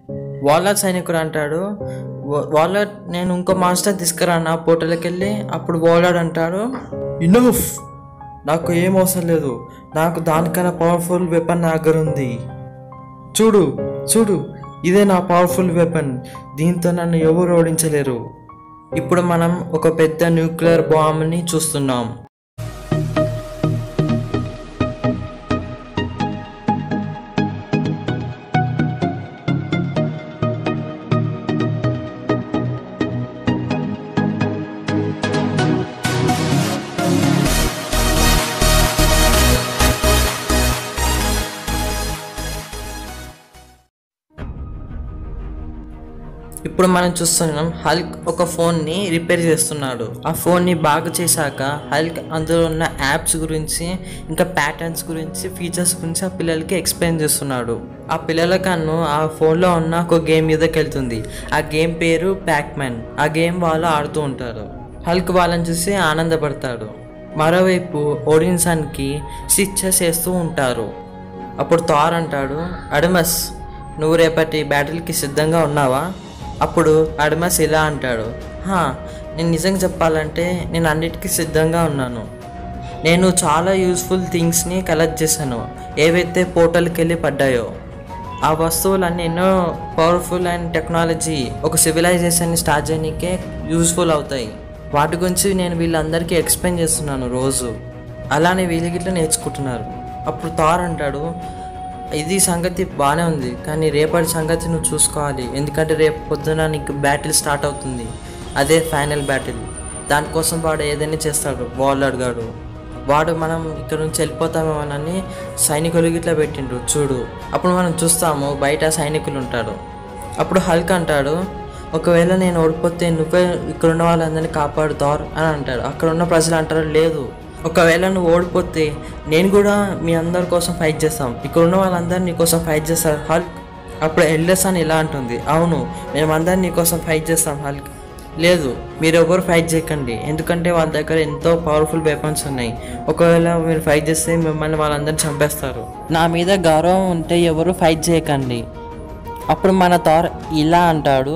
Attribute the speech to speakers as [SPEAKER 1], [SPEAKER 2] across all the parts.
[SPEAKER 1] Waller సైనికుడు అంటాడు Waller నేను ఇంకో మాస్టర్ తీసుకురానా పోర్టల్కి వెళ్ళి అప్పుడు వాలర్ అంటాడు ఇనఫ్ నాకు ఏం అవసరం లేదు నాకు దానికన్నా పవర్ఫుల్ వెపన్ నా దగ్గర ఉంది చూడు చూడు ఇదే నా పవర్ఫుల్ వెపన్ దీంతో నన్ను ఎవరు ఓడించలేరు ఇప్పుడు మనం ఒక పెద్ద న్యూక్లియర్ బాంబ్ని చూస్తున్నాం ఇప్పుడు మనం చూస్తున్నాం హల్క్ ఒక ఫోన్ని రిపేర్ చేస్తున్నాడు ఆ ఫోన్ని బాగా చేశాక హల్క్ అందులో ఉన్న యాప్స్ గురించి ఇంకా ప్యాటర్న్స్ గురించి ఫీచర్స్ గురించి ఆ పిల్లలకి ఎక్స్ప్లెయిన్ చేస్తున్నాడు ఆ పిల్లల కన్ను ఆ ఫోన్లో ఉన్న ఒక గేమ్ మీదకి వెళ్తుంది ఆ గేమ్ పేరు ప్యాక్మెన్ ఆ గేమ్ వాళ్ళు ఆడుతూ ఉంటారు హల్క్ వాళ్ళని చూసి ఆనందపడతాడు మరోవైపు ఓడిన్సన్కి స్టిచ్చెస్ వేస్తూ ఉంటారు అప్పుడు థార్ అంటాడు అడమస్ నువ్వు రేపటి బ్యాటిల్కి సిద్ధంగా ఉన్నావా అప్పుడు అడమస్ ఇలా అంటాడు హా నేను నిజంగా చెప్పాలంటే నేను అన్నిటికీ సిద్ధంగా ఉన్నాను నేను చాలా యూస్ఫుల్ థింగ్స్ని కలెక్ట్ చేశాను ఏవైతే పోర్టల్కి వెళ్ళి పడ్డాయో ఆ వస్తువులన్నీ ఎన్నో పవర్ఫుల్ అండ్ టెక్నాలజీ ఒక సివిలైజేషన్ని స్టార్ట్ చేయడానికే యూస్ఫుల్ అవుతాయి వాటి గురించి నేను వీళ్ళందరికీ ఎక్స్ప్లెయిన్ చేస్తున్నాను రోజు అలానే వీళ్ళు గిట్ల నేర్చుకుంటున్నారు అప్పుడు థార్ అంటాడు ఇది సంగతి బాగానే ఉంది కానీ రేపటి సంగతి నువ్వు చూసుకోవాలి ఎందుకంటే రేపు పొద్దున నీకు బ్యాటిల్ స్టార్ట్ అవుతుంది అదే ఫైనల్ బ్యాటిల్ దానికోసం వాడు ఏదైనా చేస్తాడు బాల్ అడిగాడు వాడు మనం ఇక్కడ నుంచి వెళ్ళిపోతామేమోనని సైనికులు గిట్లా పెట్టిండు చూడు అప్పుడు మనం చూస్తాము బయట సైనికులు ఉంటాడు అప్పుడు హల్క్ అంటాడు ఒకవేళ నేను ఓడిపోతే నువ్వే ఇక్కడ ఉన్న వాళ్ళందరినీ కాపాడుతారు అని అంటాడు అక్కడ ఉన్న ప్రజలు అంటారు లేదు ఒకవేళ నువ్వు ఓడిపోతే నేను కూడా మీ అందరి కోసం ఫైట్ చేస్తాం ఇక్కడ ఉన్న వాళ్ళందరూ నీ కోసం ఫైట్ చేస్తారు హల్క్ అప్పుడు ఎల్డర్స్ అని ఇలా అంటుంది అవును మేమందరం నీ కోసం ఫైట్ చేస్తాం హల్క్ లేదు మీరు ఎవరు ఫైట్ చేయకండి ఎందుకంటే వాళ్ళ దగ్గర ఎంతో పవర్ఫుల్ వెపన్స్ ఉన్నాయి ఒకవేళ మీరు ఫైట్ చేస్తే మిమ్మల్ని వాళ్ళందరినీ చంపేస్తారు నా మీద గౌరవం ఉంటే ఎవరు ఫైట్ చేయకండి అప్పుడు మన థార్ ఇలా అంటాడు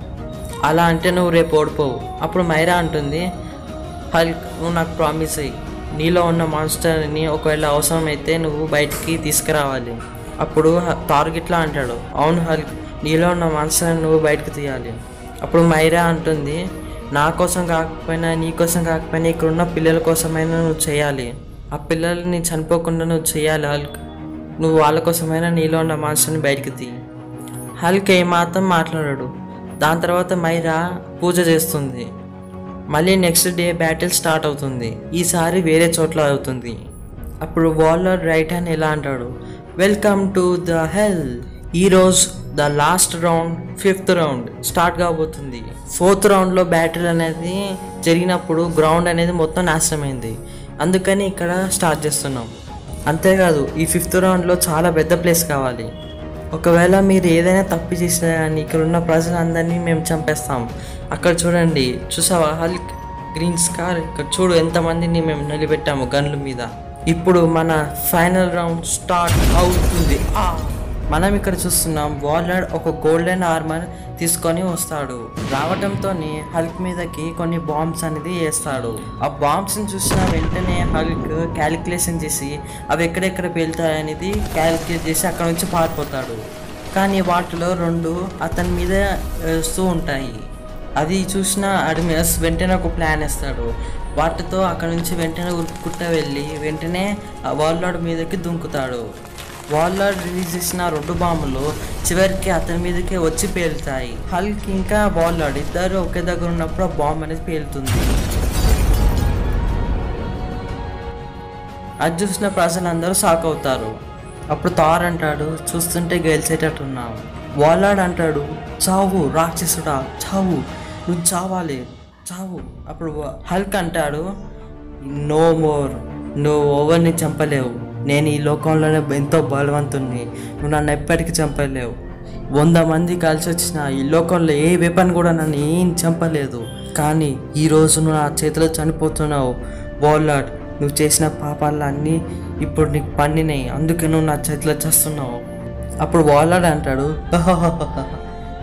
[SPEAKER 1] అలా అంటే నువ్వు రేపు ఓడిపోవు అప్పుడు మైరా అంటుంది హల్క్ నువ్వు నాకు ప్రామిస్ అయ్యి నీలో ఉన్న మాన్స్టర్ని ఒకవేళ అవసరమైతే నువ్వు బయటికి తీసుకురావాలి అప్పుడు టార్గెట్లా అంటాడు అవును హల్క్ నీలో ఉన్న మాన్స్టర్ని నువ్వు బయటకు తీయాలి అప్పుడు మైరా అంటుంది నా కోసం కాకపోయినా నీ కోసం కాకపోయినా ఇక్కడ ఉన్న పిల్లల కోసమైనా నువ్వు చేయాలి ఆ పిల్లల్ని చనిపోకుండా నువ్వు చేయాలి హల్క్ నువ్వు వాళ్ళ కోసమైనా నీలో ఉన్న మాన్స్టర్ని బయటకు తీ హల్క్ ఏమాత్రం మాట్లాడాడు దాని తర్వాత మైరా పూజ చేస్తుంది మళ్ళీ నెక్స్ట్ డే బ్యాటిల్ స్టార్ట్ అవుతుంది ఈసారి వేరే చోట్ల అవుతుంది అప్పుడు వాలర్ రైట్ హ్యాండ్ ఎలా అంటాడు వెల్కమ్ టు ద హెల్ ఈరోజు the last round fifth round start కాబోతుంది ఫోర్త్ రౌండ్లో బ్యాటిల్ అనేది జరిగినప్పుడు గ్రౌండ్ అనేది మొత్తం నాశనమైంది అందుకని ఇక్కడ స్టార్ట్ చేస్తున్నాం అంతేకాదు ఈ ఫిఫ్త్ రౌండ్లో చాలా పెద్ద ప్లేస్ కావాలి ఒకవేళ మీరు ఏదైనా తప్పు చేసినా కానీ ఇక్కడ ఉన్న ప్రజలందరినీ మేము చంపేస్తాం అక్కడ చూడండి చూసావా హల్క్ గ్రీన్ స్కార్ ఇక్కడ చూడు ఎంతమందిని మేము నిలబెట్టాము గన్ల మీద ఇప్పుడు మన ఫైనల్ రౌండ్ స్టార్ట్ అవుతుంది ఆ! మనం ఇక్కడ చూస్తున్నాం వాలర్ ఒక గోల్డెన్ ఆర్మర్ తీసుకొని వస్తాడు రావటంతో హల్క్ మీదకి కొన్ని బాంబ్స్ అనేది వేస్తాడు ఆ బాంబ్స్ని చూసిన వెంటనే హల్క్ క్యాలిక్యులేషన్ చేసి అవి ఎక్కడెక్కడ పేలుతాయనేది క్యాలిక్యులేట్ చేసి అక్కడ నుంచి పారిపోతాడు కానీ వాటిలో రెండు అతని మీద వేస్తూ ఉంటాయి అది చూసిన అడ్మిరస్ వెంటనే ఒక ప్లాన్ వేస్తాడు వాటితో అక్కడ నుంచి వెంటనే ఉరుక్కుంటా వెళ్ళి వెంటనే ఆ వాల్లాడ్ మీదకి దుంకుతాడు వాల్లాడ్ రిలీజ్ చేసిన రెండు బాంబులు చివరికి అతని మీదకి వచ్చి పేలుతాయి హల్క్ ఇంకా వాల్లాడ్ ఇద్దరు ఒకే దగ్గర ఉన్నప్పుడు ఆ బాంబ్ అనేది పేలుతుంది అది చూసిన ప్రజలందరూ షాక్ అవుతారు అప్పుడు థార్ అంటాడు చూస్తుంటే గెలిచేటట్టున్నావు వాలాడ్ అంటాడు చావు రాక్షసుడా చావు నువ్వు చావాలి చావు అప్పుడు వా- హల్క్ అంటాడు నో మోర్ నువ్వు ఓవర్ని చంపలేవు నేను ఈ లోకంలోనే ఎంతో బలవంతుణ్ణి నువ్వు నన్ను ఎప్పటికీ చంపలేవు వంద మంది కలిసి వచ్చిన ఈ లోకంలో ఏ వెపన్ కూడా నన్ను ఏం చంపలేదు కానీ ఈరోజు నువ్వు నా చేతిలో చనిపోతున్నావు వాలాడ్ నువ్వు చేసిన పాపాలన్నీ ఇప్పుడు నీకు పండినాయి అందుకే నువ్వు నా చేతిలో చేస్తున్నావు అప్పుడు వాలాడ్ అంటాడు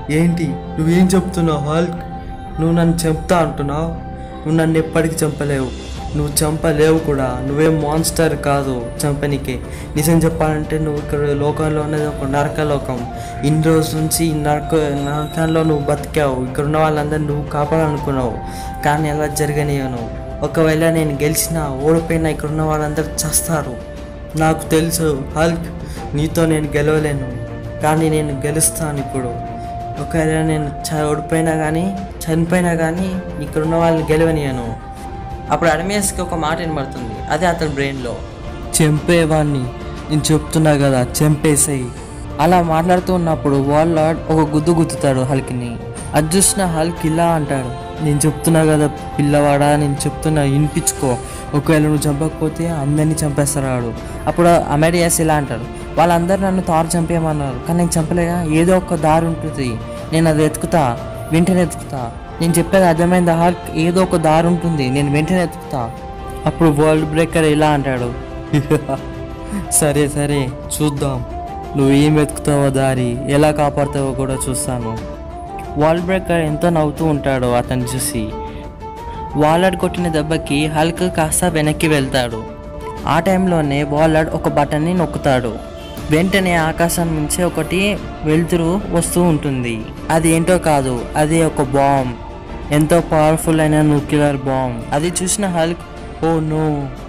[SPEAKER 2] ఏంటి నువ్వేం చెప్తున్నావు హాల్క్ నువ్వు నన్ను చంపుతా అంటున్నావు నువ్వు నన్ను ఎప్పటికీ చంపలేవు నువ్వు చంపలేవు కూడా నువ్వేం మాన్స్టర్ కాదు చంపనీకి నిజం చెప్పాలంటే నువ్వు ఇక్కడ లోకంలో ఉన్నది ఒక నరక లోకం ఇన్ని రోజుల నుంచి ఈ నరక నరకంలో నువ్వు బతికావు ఇక్కడ ఉన్న వాళ్ళందరినీ నువ్వు కాపాడాలనుకున్నావు కానీ అలా జరగనియను ఒకవేళ నేను గెలిచినా ఓడిపోయినా ఇక్కడ ఉన్న వాళ్ళందరూ చస్తారు నాకు తెలుసు హల్క్ నీతో నేను గెలవలేను కానీ నేను గెలుస్తాను ఇప్పుడు ఒకవేళ నేను చ ఓడిపోయినా కానీ చనిపోయినా కానీ ఇక్కడ ఉన్న వాళ్ళని గెలవనియను
[SPEAKER 1] అప్పుడు అడమేస్కి ఒక మాట వినబడుతుంది అదే అతని బ్రెయిన్లో
[SPEAKER 2] చంపేవాడిని నేను చెప్తున్నా కదా చంపేసేయి
[SPEAKER 1] అలా మాట్లాడుతూ ఉన్నప్పుడు వాల్లాడ్ ఒక గుద్దు గుద్దుతాడు హల్క్ని అది చూసిన హల్క్ ఇలా అంటాడు
[SPEAKER 2] నేను చెప్తున్నా కదా పిల్లవాడా నేను చెప్తున్నా వినిపించుకో ఒకవేళ నువ్వు చంపకపోతే అందరినీ చంపేస్తాడు
[SPEAKER 1] అప్పుడు అమెడియాస్ ఇలా అంటాడు వాళ్ళందరూ నన్ను తారు చంపేయమన్నారు కానీ నేను చంపలేగా ఏదో ఒక దారి ఉంటుంది నేను అది ఎతుకుతా వెంటనే ఎతుకుతా నేను చెప్పేది అర్థమైందా హల్క్ ఏదో ఒక దారి ఉంటుంది నేను వెంటనే ఎతుకుతా
[SPEAKER 2] అప్పుడు వరల్డ్ బ్రేకర్ ఇలా అంటాడు సరే సరే చూద్దాం నువ్వు ఏం వెతుకుతావో దారి ఎలా కాపాడుతావో కూడా చూస్తాను
[SPEAKER 1] వాల్ బ్రేకర్ ఎంతో నవ్వుతూ ఉంటాడు అతను చూసి వాలడ్ కొట్టిన దెబ్బకి హల్క్ కాస్త వెనక్కి వెళ్తాడు ఆ టైంలోనే వాలడ్ ఒక బటన్ని నొక్కుతాడు వెంటనే ఆకాశం నుంచి ఒకటి వెలుతురు వస్తూ ఉంటుంది అది ఏంటో కాదు అది ఒక బాంబ్ ఎంతో పవర్ఫుల్ అయిన న్యూక్లియర్ బాంబ్ అది చూసిన హల్క్ ఓ నో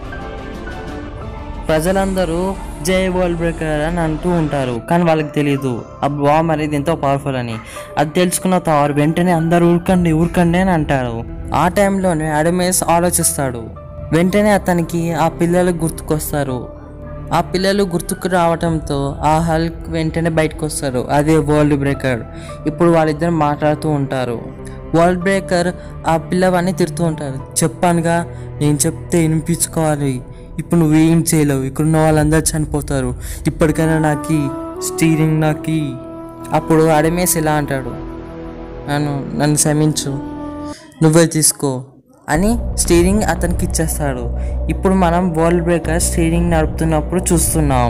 [SPEAKER 1] ప్రజలందరూ జై వరల్డ్ బ్రేకర్ అని అంటూ ఉంటారు కానీ వాళ్ళకి తెలియదు ఆ బాంబ్ అనేది ఎంతో పవర్ఫుల్ అని అది తెలుసుకున్న తారు వెంటనే అందరూ ఊరకండి ఊరకండి అని అంటారు ఆ టైంలోనే అడమేస్ ఆలోచిస్తాడు వెంటనే అతనికి ఆ పిల్లలు గుర్తుకొస్తారు ఆ పిల్లలు గుర్తుకు రావడంతో ఆ హల్క్ వెంటనే బయటకు వస్తారు అదే వరల్డ్ బ్రేకర్ ఇప్పుడు వాళ్ళిద్దరు మాట్లాడుతూ ఉంటారు వరల్డ్ బ్రేకర్ ఆ పిల్లవాడిని తిడుతూ ఉంటారు చెప్పానుగా నేను చెప్తే వినిపించుకోవాలి ఇప్పుడు నువ్వేం చేయలేవు ఇక్కడ ఉన్న వాళ్ళందరూ చనిపోతారు ఇప్పటికైనా నాకు స్టీరింగ్ నాకు అప్పుడు అడమేసి ఇలా అంటాడు నన్ను నన్ను క్షమించు నువ్వే తీసుకో అని స్టీరింగ్ అతనికి ఇచ్చేస్తాడు ఇప్పుడు మనం వరల్డ్ బ్రేకర్ స్టీరింగ్ నడుపుతున్నప్పుడు చూస్తున్నాం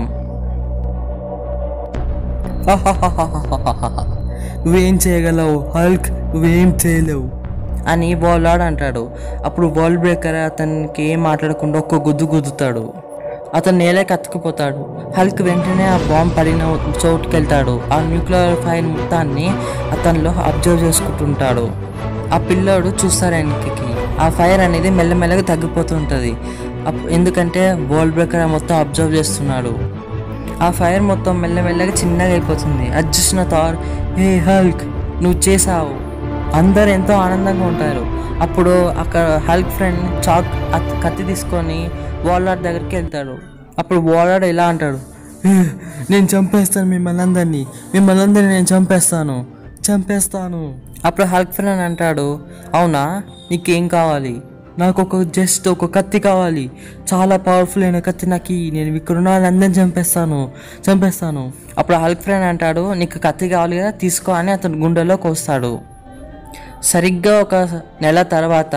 [SPEAKER 2] నువ్వేం చేయగలవు హల్క్ నువ్వేం చేయలేవు
[SPEAKER 1] అని బౌలాడ్ అంటాడు అప్పుడు బాల్ బ్రేకర్ అతనికి ఏం మాట్లాడకుండా ఒక్క గుద్దు గుద్దుతాడు అతను నేలకి అతుకుపోతాడు హల్క్ వెంటనే ఆ బాంబ్ పడిన చోటుకి వెళ్తాడు ఆ న్యూక్లియర్ ఫైర్ మొత్తాన్ని అతనిలో అబ్జర్వ్ చేసుకుంటుంటాడు ఆ పిల్లోడు చూస్తాడు వెనక్కి ఆ ఫైర్ అనేది మెల్లమెల్లగా తగ్గిపోతుంటుంది అప్- ఎందుకంటే బాల్ బ్రేకర్ మొత్తం అబ్జర్వ్ చేస్తున్నాడు ఆ ఫైర్ మొత్తం మెల్లమెల్లగా చిన్నగా అయిపోతుంది అది చూసిన థార్ ఏ హల్క్ నువ్వు చేసావు అందరు ఎంతో ఆనందంగా ఉంటారు అప్పుడు అక్కడ హల్క్ ఫ్రెండ్ చాక్ అత్- కత్తి తీసుకొని వాలాడ్ దగ్గరికి వెళ్తాడు అప్పుడు వాలాడ్ ఇలా అంటాడు
[SPEAKER 2] "ఏ, నేను చంపేస్తాను మిమ్మల్ని అందరినీ మిమ్మల్ని అందరినీ నేను చంపేస్తాను చంపేస్తాను
[SPEAKER 1] అప్పుడు హల్క్ ఫ్రెండ్ అంటాడు అవునా నీకేం కావాలి
[SPEAKER 2] నాకు ఒక జస్ట్ ఒక కత్తి కావాలి చాలా పవర్ఫుల్ అయిన కత్తి నాకు ఇయ్యి. నేను ఇక్కడ ఉన్న వాళ్ళందరినీ చంపేస్తాను చంపేస్తాను
[SPEAKER 1] అప్పుడు హల్క్ ఫ్రెండ్ అంటాడు నీకు కత్తి కావాలి కదా తీసుకో అని అతని గుండెలోకి వస్తాడు సరిగ్గా ఒక నెల తర్వాత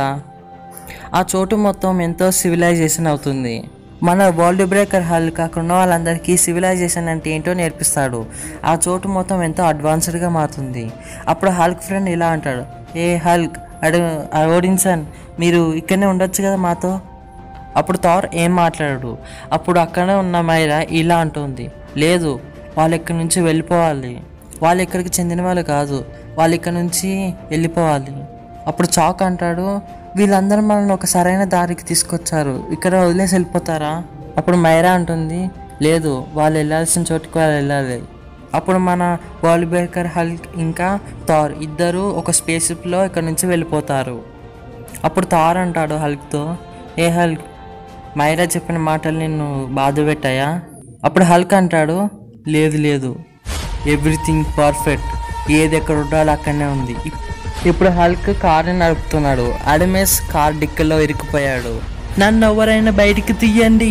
[SPEAKER 1] ఆ చోటు మొత్తం ఎంతో సివిలైజేషన్ అవుతుంది మన వరల్డ్ బ్రేకర్ హల్క్ అక్కడ ఉన్న వాళ్ళందరికీ సివిలైజేషన్ అంటే ఏంటో నేర్పిస్తాడు ఆ చోటు మొత్తం ఎంతో అడ్వాన్స్డ్గా మారుతుంది అప్పుడు హల్క్ ఫ్రెండ్ ఇలా అంటాడు ఏ హల్క్ అడు ఓడిన్సన్ మీరు ఇక్కడనే ఉండొచ్చు కదా మాతో అప్పుడు థార్ ఏం మాట్లాడాడు అప్పుడు అక్కడే ఉన్న మైరా ఇలా అంటుంది లేదు వాళ్ళు ఇక్కడి నుంచి వెళ్ళిపోవాలి వాళ్ళు ఇక్కడికి చెందిన వాళ్ళు కాదు వాళ్ళు ఇక్కడ నుంచి వెళ్ళిపోవాలి అప్పుడు చాక్ అంటాడు వీళ్ళందరూ మనల్ని ఒక సరైన దారికి తీసుకొచ్చారు ఇక్కడ వదిలేసి వెళ్ళిపోతారా అప్పుడు మైరా అంటుంది లేదు వాళ్ళు వెళ్ళాల్సిన చోటుకి వాళ్ళు వెళ్ళాలి అప్పుడు మన వరల్డ్ బ్రేకర్ హల్క్ ఇంకా థార్ ఇద్దరు ఒక స్పేస్లో ఇక్కడ నుంచి వెళ్ళిపోతారు అప్పుడు థార్ అంటాడు హల్క్తో ఏ హల్క్ మైరా చెప్పిన మాటలు నిన్ను బాధ పెట్టాయా అప్పుడు హల్క్ అంటాడు లేదు లేదు ఎవ్రీథింగ్ పర్ఫెక్ట్ ఏది ఎక్కడ ఉండాలో అక్కడనే ఉంది ఇప్- ఇప్పుడు హల్క్ కార్ని నడుపుతున్నాడు అడమేస్ కార్ డిక్కల్లో ఇరుక్కుపోయాడు నన్ను ఎవరైనా బయటికి తీయండి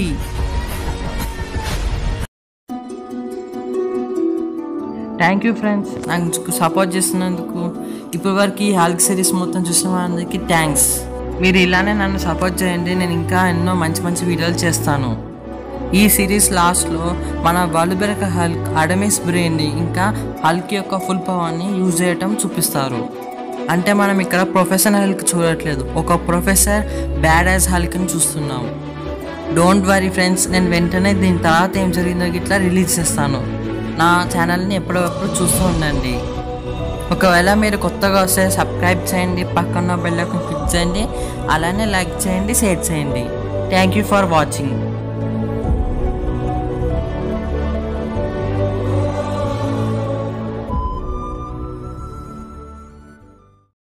[SPEAKER 1] థ్యాంక్ యూ ఫ్రెండ్స్ నాకు సపోర్ట్ చేస్తున్నందుకు ఇప్పటి వరకు ఈ హాల్క్ సిరీస్ మొత్తం చూసిన వాళ్ళందరికీ థ్యాంక్స్ మీరు ఇలానే నన్ను సపోర్ట్ చేయండి నేను ఇంకా ఎన్నో మంచి మంచి వీడియోలు చేస్తాను ఈ సిరీస్ లాస్ట్లో మన వలుబెరక హల్క్ అడమిస్ బ్రెయిన్ని ఇంకా హల్క్ యొక్క ఫుల్ పవర్ని యూజ్ చేయటం చూపిస్తారు అంటే మనం ఇక్కడ ప్రొఫెసర్ హల్క్ చూడట్లేదు ఒక ప్రొఫెసర్ బ్యాడ్ యాజ్ హల్క్ని చూస్తున్నాం డోంట్ వరీ ఫ్రెండ్స్ నేను వెంటనే దీని తర్వాత ఏం జరిగిందో ఇట్లా రిలీజ్ చేస్తాను నా ఛానల్ని ఎప్పటికప్పుడు చూస్తూ ఉండండి ఒకవేళ మీరు కొత్తగా వస్తే సబ్స్క్రైబ్ చేయండి పక్కన బెల్ ఐకాన్ క్లిక్ చేయండి అలానే లైక్ చేయండి షేర్ చేయండి థ్యాంక్ యూ ఫర్ వాచింగ్